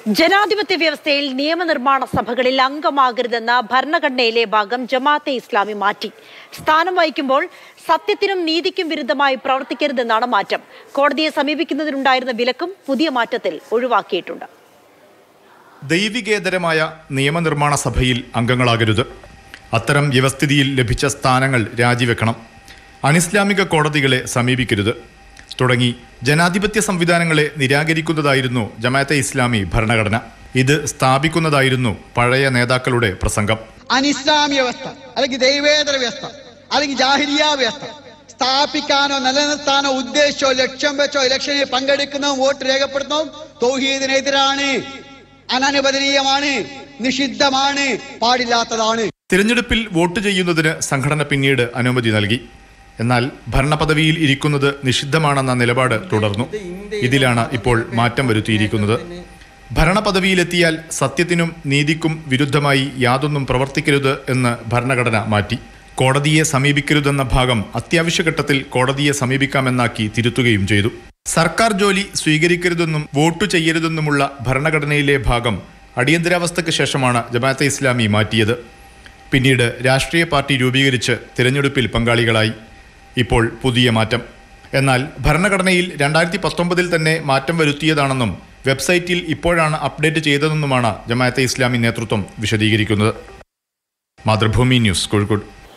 ജനാധിപത്യ വ്യവസ്ഥയിൽ നിയമനിർമ്മാണ സഭകളിൽ അംഗമാകരുതെന്ന ഭരണഘടനയിലെ ഭാഗം ജമാഅത്തെ ഇസ്ലാമി മാറ്റി സ്ഥാനം വഹിക്കുമ്പോൾ സത്യത്തിനും നീതിക്കും വിരുദ്ധമായി പ്രവർത്തിക്കരുതെന്നാണ് മാറ്റം കോടതിയെ സമീപിക്കുന്നതിനുണ്ടായിരുന്ന വിലക്കും പുതിയ മാറ്റത്തിൽ ഒഴിവാക്കിയിട്ടുണ്ട് ദൈവികേതരമായ നിയമനിർമ്മാണ സഭയിൽ അംഗങ്ങളാകരുത് അത്തരം വ്യവസ്ഥിതിയിൽ ലഭിച്ച സ്ഥാനങ്ങൾ രാജിവെക്കണം അനിസ്ലാമിക കോടതികളെ സമീപിക്കരുത് തുടങ്ങി ജനാധിപത്യ സംവിധാനങ്ങളെ നിരാകരിക്കുന്നതായിരുന്നു ജമാഅത്തെ ഇസ്ലാമി ഭരണഘടന ഇത് സ്ഥാപിക്കുന്നതായിരുന്നു പഴയ നേതാക്കളുടെ പ്രസംഗം അനിസ്ലാമിക വ്യവസ്ഥ അല്ലെങ്കിൽ ദൈവേതര വ്യവസ്ഥ അല്ലെങ്കിൽ ജാഹിരിയ വ്യവസ്ഥ സ്ഥാപിക്കാനോ നിലനിർത്താനോ ഉദ്ദേശിച്ചോ ലക്ഷ്യം വെച്ചോ ഇലക്ഷനിൽ പങ്കെടുക്കുന്നതും വോട്ട് രേഖപ്പെടുത്തുന്നതും തൗഹീദിനെതിരാണ് അനനുവദനീയമാണ് നിഷിദ്ധമാണ് പാടില്ലാത്തതാണ് തിരഞ്ഞെടുപ്പിൽ വോട്ട് ചെയ്യുന്നതിന് സംഘടന പിന്നീട് അനുമതി നൽകി എന്നാൽ ഭരണപദവിയിൽ ഇരിക്കുന്നത് നിഷിദ്ധമാണെന്ന നിലപാട് തുടർന്നു ഇതിലാണ് ഇപ്പോൾ മാറ്റം വരുത്തിയിരിക്കുന്നത് ഭരണപദവിയിലെത്തിയാൽ സത്യത്തിനും നീതിക്കും വിരുദ്ധമായി യാതൊന്നും പ്രവർത്തിക്കരുത് എന്ന് ഭരണഘടന മാറ്റി കോടതിയെ സമീപിക്കരുതെന്ന ഭാഗം അത്യാവശ്യ ഘട്ടത്തിൽ കോടതിയെ സമീപിക്കാമെന്നാക്കി തിരുത്തുകയും ചെയ്തു സർക്കാർ ജോലി സ്വീകരിക്കരുതെന്നും വോട്ട് ചെയ്യരുതെന്നുമുള്ള ഭരണഘടനയിലെ ഭാഗം അടിയന്തരാവസ്ഥയ്ക്ക് ശേഷമാണ് ജമാഅത്തെ ഇസ്ലാമി മാറ്റിയത് പിന്നീട് രാഷ്ട്രീയ പാർട്ടി രൂപീകരിച്ച് തിരഞ്ഞെടുപ്പിൽ പങ്കാളികളായി ഇപ്പോൾ പുതിയ മാറ്റം എന്നാൽ ഭരണഘടനയിൽ രണ്ടായിരത്തി പത്തൊമ്പതിൽ തന്നെ മാറ്റം വരുത്തിയതാണെന്നും വെബ്സൈറ്റിൽ ഇപ്പോഴാണ് അപ്ഡേറ്റ് ചെയ്തതെന്നുമാണ് ജമാഅത്തെ ഇസ്ലാമി നേതൃത്വം വിശദീകരിക്കുന്നത് മാതൃഭൂമി ന്യൂസ് കോഴിക്കോട്